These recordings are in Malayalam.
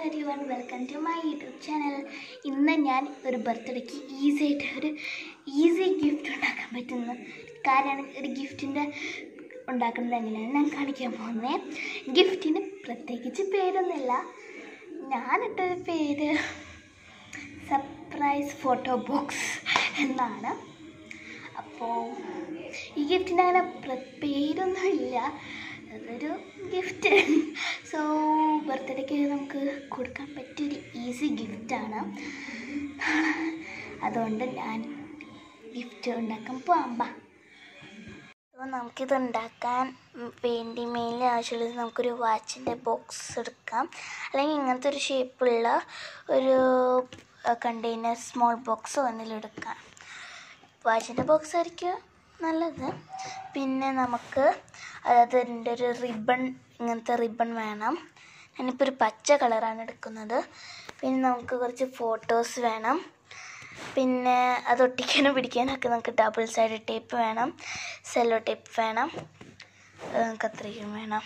every everyone welcome to my YouTube channel ഇന്ന് ഞാൻ ഒരു ബർത്ത്ഡേക്ക് ഈസി ആയിട്ട് ഒരു ഈസി ഗിഫ്റ്റ് ഉണ്ടാക്കാൻ പറ്റുന്ന കാര്യമാണ് ഒരു ഗിഫ്റ്റിൻ്റെ ഉണ്ടാക്കുന്നത് എങ്ങനെയാണ് ഞാൻ കാണിക്കാൻ പോകുന്നത് ഗിഫ്റ്റിന് പ്രത്യേകിച്ച് പേരൊന്നുമില്ല ഞാനിട്ടൊരു പേര് സർപ്രൈസ് ഫോട്ടോ ബോക്സ് എന്നാണ് അപ്പോൾ ഈ ഗിഫ്റ്റിന് അങ്ങനെ പ്ര- പേരൊന്നുമില്ല അതൊരു ഗിഫ്റ്റ് സോ ബർത്ത്ഡേക്ക് നമുക്ക് കൊടുക്കാൻ പറ്റിയൊരു ഈസി ഗിഫ്റ്റാണ് അതുകൊണ്ട് ഞാൻ ഗിഫ്റ്റ് ഉണ്ടാക്കാൻ പോകാം ബാ അപ്പോൾ നമുക്കിത് ഉണ്ടാക്കാൻ വേണ്ടി മെയിൻലി ആവശ്യമുള്ളത് നമുക്കൊരു വാച്ചിൻ്റെ ബോക്സ് എടുക്കാം അല്ലെങ്കിൽ ഇങ്ങനത്തെ ഒരു ഷേപ്പുള്ള ഒരു കണ്ടെയ്നർ സ്മോൾ ബോക്സോ എന്തെങ്കിലും എടുക്കാം വാച്ചിൻ്റെ ബോക്സ് ആയിരിക്കും നല്ലത് പിന്നെ നമുക്ക് അതായത് അതിൻ്റെ ഒരു റിബൺ ഇങ്ങനത്തെ റിബൺ വേണം ഞാനിപ്പോൾ ഒരു പച്ച കളറാണ് എടുക്കുന്നത് പിന്നെ നമുക്ക് കുറച്ച് ഫോട്ടോസ് വേണം പിന്നെ അത് ഒട്ടിക്കാനും പിടിക്കാനൊക്കെ നമുക്ക് ഡബിൾ സൈഡ് ടേപ്പ് വേണം സെല്ലോ ടേപ്പ് വേണം ഏഹ് കത്രികയും വേണം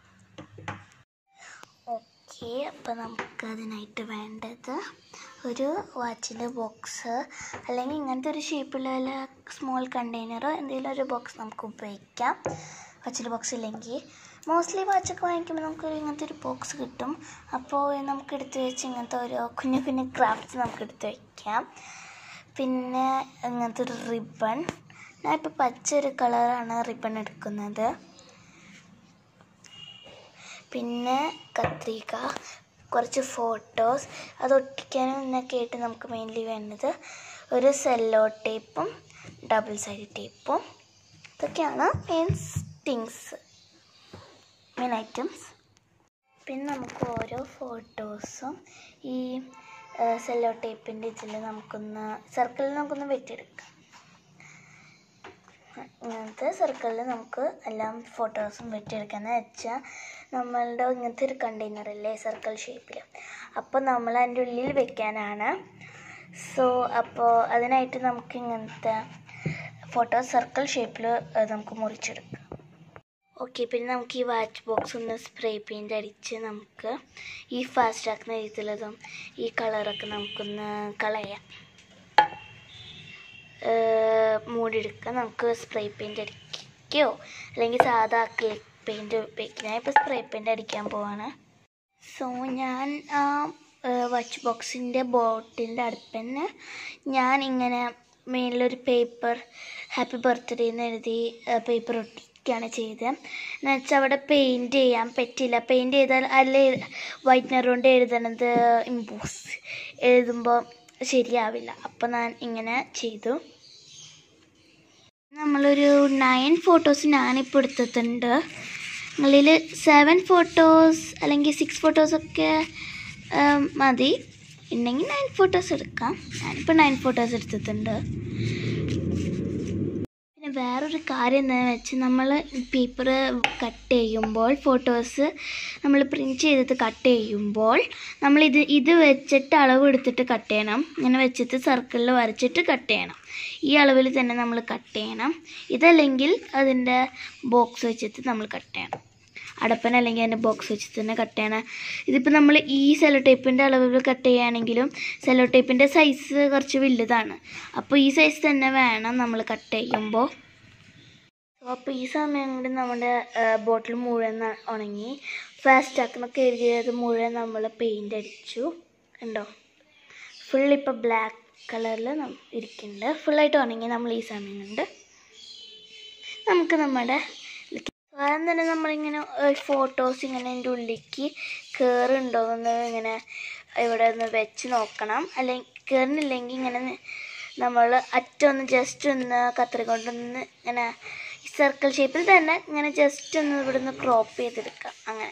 ഓക്കെ അപ്പോൾ നമുക്ക് അതിനായിട്ട് വേണ്ടത് ഒരു വാച്ചിൻ്റെ ബോക്സ് അല്ലെങ്കിൽ ഇങ്ങനത്തെ ഒരു ഷേപ്പുള്ള വല്ല സ്മോൾ കണ്ടെയ്നറോ എന്തെങ്കിലും ഒരു ബോക്സ് നമുക്ക് ഉപയോഗിക്കാം വാച്ചിൻ്റെ ബോക്സ് ഇല്ലെങ്കിൽ മോസ്റ്റ്ലി വാച്ചൊക്കെ വാങ്ങിക്കുമ്പോൾ നമുക്കൊരു ഇങ്ങനത്തെ ഒരു ബോക്സ് കിട്ടും അപ്പോൾ നമുക്ക് എടുത്ത് വെച്ച് ഇങ്ങനത്തെ ഓരോ കുഞ്ഞു കുഞ്ഞു ക്രാഫ്റ്റ്സ് നമുക്ക് എടുത്ത് വയ്ക്കാം പിന്നെ ഇങ്ങനത്തെ ഒരു റിബൺ ഞാൻ ഇപ്പോൾ പച്ച ഒരു കളറാണ് റിബൺ എടുക്കുന്നത് പിന്നെ കത്രിക കുറച്ച് ഫോട്ടോസ് അത് ഒട്ടിക്കാനും എന്നൊക്കെ ആയിട്ട് നമുക്ക് മെയിൻലി വേണ്ടത് ഒരു സെല്ലോ ടേപ്പും ഡബിൾ സൈഡ് ടേപ്പും ഇതൊക്കെയാണ് മെയിൻ തിങ്സ് മെയിൻ ഐറ്റംസ് പിന്നെ നമുക്ക് ഓരോ ഫോട്ടോസും ഈ സെല്ലോ ടേപ്പിൻ്റെ ഇതിൽ നമുക്കൊന്ന് സർക്കിളിൽ നമുക്കൊന്ന് വെട്ടിയെടുക്കാം ഇങ്ങനത്തെ സർക്കിളിൽ നമുക്ക് എല്ലാം ഫോട്ടോസും വെട്ടിയെടുക്കാന്ന് വെച്ചാൽ നമ്മളുടെ ഇങ്ങനത്തെ ഒരു കണ്ടെയ്നർ അല്ലേ സർക്കിൾ ഷേപ്പിൽ അപ്പോൾ നമ്മൾ അതിൻ്റെ ഉള്ളിൽ വെക്കാനാണ് സോ അപ്പോൾ അതിനായിട്ട് നമുക്ക് ഇങ്ങനത്തെ ഫോട്ടോ സർക്കിൾ ഷേപ്പിൽ നമുക്ക് മുറിച്ചെടുക്കാം ഓക്കെ പിന്നെ നമുക്ക് ഈ വാച്ച് ബോക്സ് ഒന്ന് സ്പ്രേ പെയിൻ്റ് അടിച്ച് നമുക്ക് ഈ ഫാസ്റ്റ് ആക്കുന്ന രീതിയിലതും ഈ കളറൊക്കെ നമുക്കൊന്ന് കളയാം ഏഹ് മൂടിയെടുക്കുക നമുക്ക് സ്പ്രേ പെയിൻ്റ് അടിക്കുകയോ അല്ലെങ്കിൽ സാധാ അക്രിലിക് പെയിൻറ്റ് ഉപയോഗിക്കുക ഞാൻ ഇപ്പോൾ സ്പ്രേ പെയിൻ്റ് അടിക്കാൻ പോവാണ് സോ ഞാൻ ആ വാച്ച് ബോക്സിൻ്റെ ബോട്ടിൻ്റെ അടുത്ത് തന്നെ ഞാൻ ഇങ്ങനെ മേളിലൊരു പേപ്പർ ഹാപ്പി ബർത്ത്ഡേ എന്ന് എഴുതി പേപ്പർ ഒട്ടിക്കുകയാണ് ചെയ്തത് എന്ന് വെച്ചാൽ അവിടെ പെയിൻറ്റ് ചെയ്യാൻ പറ്റില്ല പെയിൻറ്റ് ചെയ്താൽ അല്ല വൈറ്റ്നർ കൊണ്ട് എഴുതണത് ഇമ്പോസ് എഴുതുമ്പോൾ ശരിയാവില്ല അപ്പോൾ ഞാൻ ഇങ്ങനെ ചെയ്തു നമ്മളൊരു നയൻ ഫോട്ടോസ് ഞാനിപ്പോൾ എടുത്തിട്ടുണ്ട് നിങ്ങളിൽ സെവൻ ഫോട്ടോസ് അല്ലെങ്കിൽ സിക്സ് ഫോട്ടോസൊക്കെ മതി ഉണ്ടെങ്കിൽ നയൻ ഫോട്ടോസ് എടുക്കാം ഞാനിപ്പോൾ നയൻ ഫോട്ടോസ് എടുത്തിട്ടുണ്ട് പിന്നെ വേറൊരു കാര്യം എന്താണെന്ന് വെച്ചാൽ നമ്മൾ പേപ്പർ കട്ട് ചെയ്യുമ്പോൾ ഫോട്ടോസ് നമ്മൾ പ്രിൻറ്റ് ചെയ്തിട്ട് കട്ട് ചെയ്യുമ്പോൾ നമ്മളിത് ഇത് വെച്ചിട്ട് അളവ് എടുത്തിട്ട് കട്ട് ചെയ്യണം ഇങ്ങനെ വെച്ചിട്ട് സർക്കിളിൽ വരച്ചിട്ട് കട്ട് ചെയ്യണം ഈ അളവിൽ തന്നെ നമ്മൾ കട്ട് ചെയ്യണം ഇതല്ലെങ്കിൽ അതിൻ്റെ ബോക്സ് വെച്ചിട്ട് നമ്മൾ കട്ട് ചെയ്യണം അടപ്പൻ അല്ലെങ്കിൽ അതിൻ്റെ ബോക്സ് വെച്ചിട്ട് തന്നെ കട്ട് ചെയ്യണം ഇതിപ്പോൾ നമ്മൾ ഈ സെലോ ടേപ്പിൻ്റെ അളവിൽ കട്ട് ചെയ്യുകയാണെങ്കിലും സെലോ ടേപ്പിൻ്റെ സൈസ് കുറച്ച് വലുതാണ് അപ്പോൾ ഈ സൈസ് തന്നെ വേണം നമ്മൾ കട്ട് ചെയ്യുമ്പോൾ അപ്പോൾ ഈ സമയം കൊണ്ട് നമ്മുടെ ബോട്ടിൽ മുഴുവൻ ന- ഉണങ്ങി ഫാസ്റ്റ് ആക്കുന്നൊക്കെ എഴുതിയത് മുഴുവൻ നമ്മൾ പെയിൻ്റ് അടിച്ചു കണ്ടോ ഫുൾ ഇപ്പോൾ ബ്ലാക്ക് കളറിൽ ഇരിക്കുന്നുണ്ട് ഫുള്ളായിട്ട് ഉണങ്ങി നമ്മൾ ഈ സമയം കൊണ്ട് നമുക്ക് നമ്മുടെ ആദ്യം തന്നെ നമ്മളിങ്ങനെ ഫോട്ടോസ് ഇങ്ങനെ എൻ്റെ ഉള്ളിലേക്ക് കയറുണ്ടോ എന്ന് ഇങ്ങനെ ഇവിടെ ഒന്ന് വെച്ച് നോക്കണം അല്ലെങ്കിൽ കയറുന്നില്ലെങ്കിൽ ഇങ്ങനെ നമ്മൾ അറ്റം ഒന്ന് ജസ്റ്റ് ഒന്ന് കത്രി കൊണ്ടൊന്ന് ഇങ്ങനെ ഈ സർക്കിൾ ഷേപ്പിൽ തന്നെ ഇങ്ങനെ ജസ്റ്റ് ഒന്ന് ഇവിടെ നിന്ന് ക്രോപ്പ് ചെയ്തെടുക്കാം അങ്ങനെ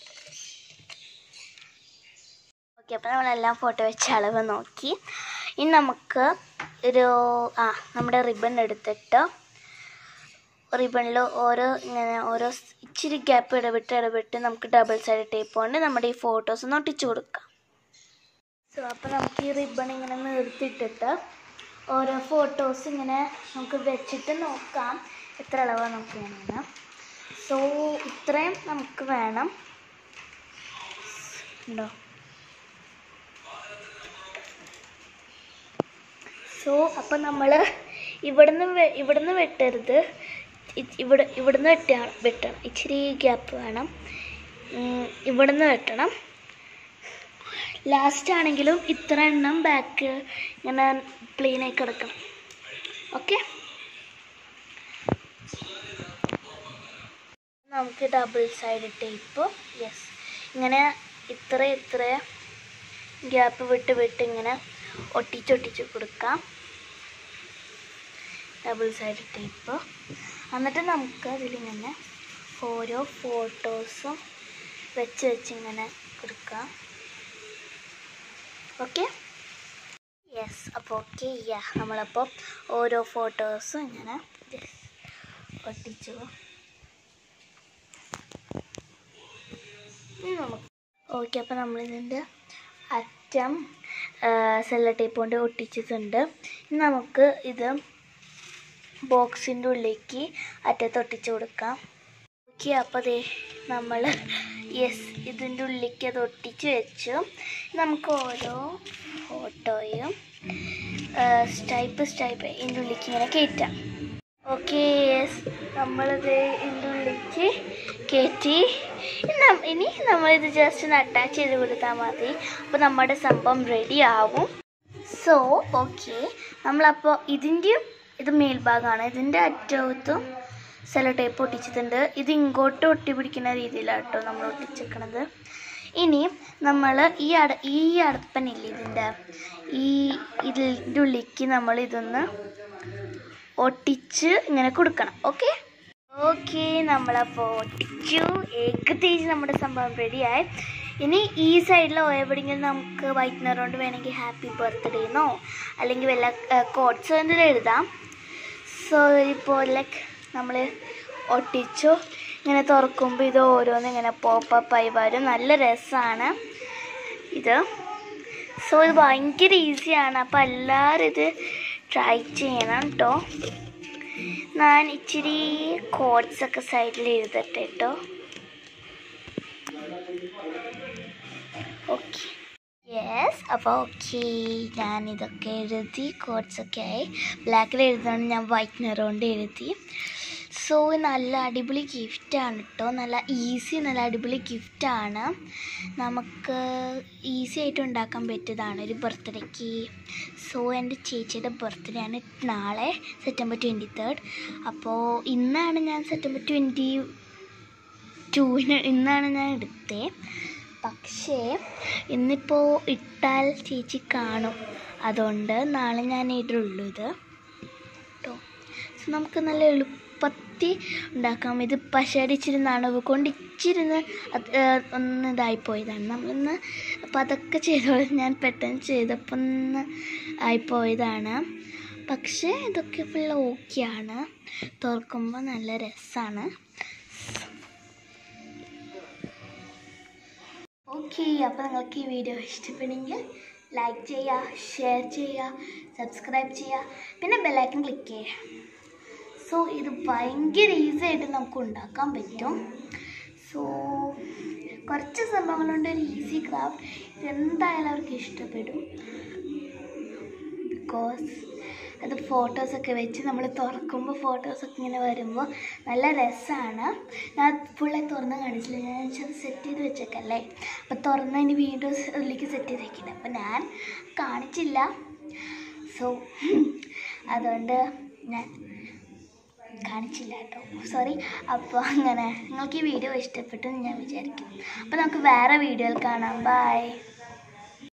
ഓക്കെ അപ്പോൾ നമ്മളെല്ലാം ഫോട്ടോ വെച്ച് അളവ് നോക്കി ഇനി നമുക്ക് ഒരു ആ നമ്മുടെ റിബൺ എടുത്തിട്ട് റിബണിൽ ഓരോ ഇങ്ങനെ ഓരോ സ് ഇച്ചിരി ഗ്യാപ്പ് ഇടവിട്ട് ഇടവിട്ട് നമുക്ക് ഡബിൾ സൈഡ് ടേപ്പ് കൊണ്ട് നമ്മുടെ ഈ ഫോട്ടോസ് ഒന്ന് ഒട്ടിച്ചു കൊടുക്കാം സോ അപ്പോൾ നമുക്ക് ഈ റിബൺ ഇങ്ങനെ നിർത്തിയിട്ടിട്ട് ഓരോ ഫോട്ടോസ് ഇങ്ങനെ നമുക്ക് വെച്ചിട്ട് നോക്കാം എത്ര അളവാണ് നമുക്ക് വേണമെന്ന് സോ ഇത്രയും നമുക്ക് വേണം ഉണ്ടോ സോ അപ്പം നമ്മൾ ഇവിടുന്ന് വെ- ഇവിടുന്ന് വെട്ടരുത് ഇ- ഇവിടെ ഇവിടുന്ന് വെട്ടാണ് വെട്ടണം ഇച്ചിരി ഗ്യാപ്പ് വേണം ഉം, ഇവിടുന്ന് വെട്ടണം ലാസ്റ്റ് ആണെങ്കിലും ഇത്ര എണ്ണം ബാക്ക് ഇങ്ങനെ പ്ലെയിനായി കിടക്കണം ഓക്കെ നമുക്ക് ഡബിൾ സൈഡ് ടേപ്പ് യെസ് ഇങ്ങനെ ഇത്ര ഇത്ര ഗ്യാപ്പ് വിട്ട് വിട്ട് ഇങ്ങനെ ഒട്ടിച്ചൊട്ടിച്ച് കൊടുക്കാം ഡബിൾ സൈഡ് ടേപ്പ് എന്നിട്ട് നമുക്ക് അതിലിങ്ങനെ ഓരോ ഫോട്ടോസും വെച്ച് വെച്ച് ഇങ്ങനെ കൊടുക്കാം ഓക്കെ യെസ് അപ്പോൾ ഓക്കെ യാ നമ്മളപ്പോൾ ഓരോ ഫോട്ടോസും ഇങ്ങനെ just ഒട്ടിച്ചു ഇനി നമുക്ക് ഓക്കെ അപ്പോൾ നമ്മളിതിൻ്റെ അറ്റം സെല്ല ടേപ്പ് കൊണ്ട് ഒട്ടിച്ചിട്ടുണ്ട് ഇനി നമുക്ക് ഇത് ബോക്സിൻ്റെ ഉള്ളിലേക്ക് അറ്റത്ത് ഒട്ടിച്ചു കൊടുക്കാം ഓക്കെ അപ്പോൾ ദേ നമ്മൾ യെസ് ഇതിൻ്റെ ഉള്ളിലേക്ക് അത് ഒട്ടിച്ച് വെച്ചു നമുക്ക് ഓരോ ഫോട്ടോയും സ്റ്റൈപ്പ് സ്റ്റൈപ്പ് ഇതിൻ്റെ ഉള്ളിലേക്ക് ഇങ്ങനെ കയറ്റാം ഓക്കെ യെസ് നമ്മളിത് ഇതിൻ്റെ ഉള്ളിലേക്ക് കയറ്റി ഇനി നം- ഇനി നമ്മളിത് ജസ്റ്റ് ഒന്ന് അറ്റാച്ച് ചെയ്ത് കൊടുത്താൽ മതി അപ്പോൾ നമ്മുടെ സംഭവം റെഡി ആവും സോ ഓക്കെ നമ്മളപ്പോൾ ഇതിൻ്റെയും ഇത് മേൽഭാഗമാണ് ഇതിൻ്റെ അറ്റത്തും സെലോ ടേപ്പ് ഒട്ടിച്ചിട്ടുണ്ട് ഇത് ഇങ്ങോട്ട് ഒട്ടി പിടിക്കുന്ന രീതിയിലാണ് കേട്ടോ നമ്മൾ ഒട്ടിച്ചേക്കണത് ഇനി നമ്മൾ ഈ അട ഈ അടപ്പനില്ലേ ഇതിൻ്റെ ഈ ഇതിൻ്റെ ഉള്ളിലേക്ക് നമ്മൾ ഇതൊന്ന് ഒട്ടിച്ച് ഇങ്ങനെ കൊടുക്കണം ഓക്കെ ഓക്കെ നമ്മളപ്പോൾ ഒട്ടിച്ചു ഏകദേശം നമ്മുടെ സംഭവം റെഡിയായി ഇനി ഈ സൈഡിൽ എവിടെയെങ്കിലും നമുക്ക് വൈറ്റ്നർ കൊണ്ട് വേണമെങ്കിൽ ഹാപ്പി ബർത്ത്ഡേ എന്നോ അല്ലെങ്കിൽ വല്ല കോട്ട്സോ എന്തെങ്കിലും എഴുതാം സോ ഇപ്പോൾ ലൈക്ക് നമ്മൾ ഒട്ടിച്ചു ഇങ്ങനെ തുറക്കുമ്പോൾ ഇത് ഓരോന്ന് ഇങ്ങനെ പോപ്പപ്പായി വരും നല്ല രസമാണ് ഇത് സോ ഇത് ഭയങ്കര ഈസിയാണ് അപ്പോൾ എല്ലാവരും ഇത് ട്രൈ ചെയ്യണം കേട്ടോ ഞാൻ ഇച്ചിരി കോഡ്സ് ഒക്കെ സൈഡിൽ എഴുതട്ടെ കേട്ടോ ഓക്കെ യെസ് അപ്പോൾ ഓക്കെ ഞാൻ ഇതൊക്കെ എഴുതി കോഡ്സ് ഒക്കെ ആയി ബ്ലാക്കിൽ എഴുതണം ഞാൻ വൈറ്റ് നിറം കൊണ്ട് എഴുതി സോ നല്ല അടിപൊളി ഗിഫ്റ്റാണ് കേട്ടോ നല്ല ഈസി നല്ല അടിപൊളി ഗിഫ്റ്റാണ് നമുക്ക് ഈസി ആയിട്ട് ഉണ്ടാക്കാൻ പറ്റിയതാണ് ഒരു ബർത്ത്ഡേക്ക് സോ എൻ്റെ ചേച്ചിയുടെ ബർത്ത്ഡേ ആണ് നാളെ സെപ്റ്റംബർ ട്വൻറ്റി തേർഡ് അപ്പോൾ ഇന്നാണ് ഞാൻ സെപ്റ്റംബർ ട്വൻറ്റി ടൂവിന് ഇന്നാണ് ഞാൻ എടുത്തത് പക്ഷേ ഇന്നിപ്പോൾ ഇട്ടാൽ ചേച്ചി കാണും അതുകൊണ്ട് നാളെ ഞാൻ ഇടുള്ളൂ ഇത് കേട്ടോ സോ നമുക്ക് നല്ല എളുപ്പത്തിൽ ഉണ്ടാക്കാം ഇത് പശടിച്ചിരി നനവ് കൊണ്ട് ഇച്ചിരുന്ന് അത് ഏഹ് ഒന്ന് ഇതായിപ്പോയതാണ് നമ്മളിന്ന് അപ്പോൾ അതൊക്കെ ചെയ്തോളൂ ഞാൻ പെട്ടെന്ന് ചെയ്തപ്പോൾ ഒന്ന് ആയിപ്പോയതാണ് പക്ഷേ ഇതൊക്കെ ഫുൾ ഓക്കെയാണ് തുറക്കുമ്പോൾ നല്ല രസമാണ് ഓക്കെ അപ്പോൾ നിങ്ങൾക്ക് ഈ വീഡിയോ ഇഷ്ടപ്പെടുമെങ്കിൽ ലൈക്ക് ചെയ്യുക ഷെയർ ചെയ്യുക സബ്സ്ക്രൈബ് ചെയ്യുക പിന്നെ ബെല്ലൈക്കൺ ക്ലിക്ക് ചെയ്യുക സോ ഇത് ഭയങ്കര ഈസി ആയിട്ട് നമുക്ക് ഉണ്ടാക്കാൻ പറ്റും സോ കുറച്ച് സംഭവങ്ങളുണ്ട് ഒരു ഈസി ക്രാഫ്റ്റ് എന്തായാലും അവർക്ക് ഇഷ്ടപ്പെടും ബിക്കോസ് അത് ഫോട്ടോസൊക്കെ വെച്ച് നമ്മൾ തുറക്കുമ്പോൾ ഫോട്ടോസൊക്കെ ഇങ്ങനെ വരുമ്പോൾ നല്ല രസമാണ് ഞാൻ ഫുള്ളെ തുറന്ന് കാണിച്ചില്ല ഞാൻ അത് സെറ്റ് ചെയ്ത് വെച്ചേക്കല്ലേ അപ്പോൾ തുറന്ന് ഇനി വീണ്ടും അതിലേക്ക് സെറ്റ് ചെയ്ത് വെക്കില്ല അപ്പോൾ ഞാൻ കാണിച്ചില്ല സോ അതുകൊണ്ട് ഞാൻ കാണിച്ചില്ല കേട്ടോ സോറി അപ്പോൾ അങ്ങനെ നിങ്ങൾക്ക് ഈ വീഡിയോ ഇഷ്ടപ്പെട്ടു എന്ന് ഞാൻ വിചാരിക്കും അപ്പോൾ നമുക്ക് വേറെ വീഡിയോയിൽ കാണാം ബൈ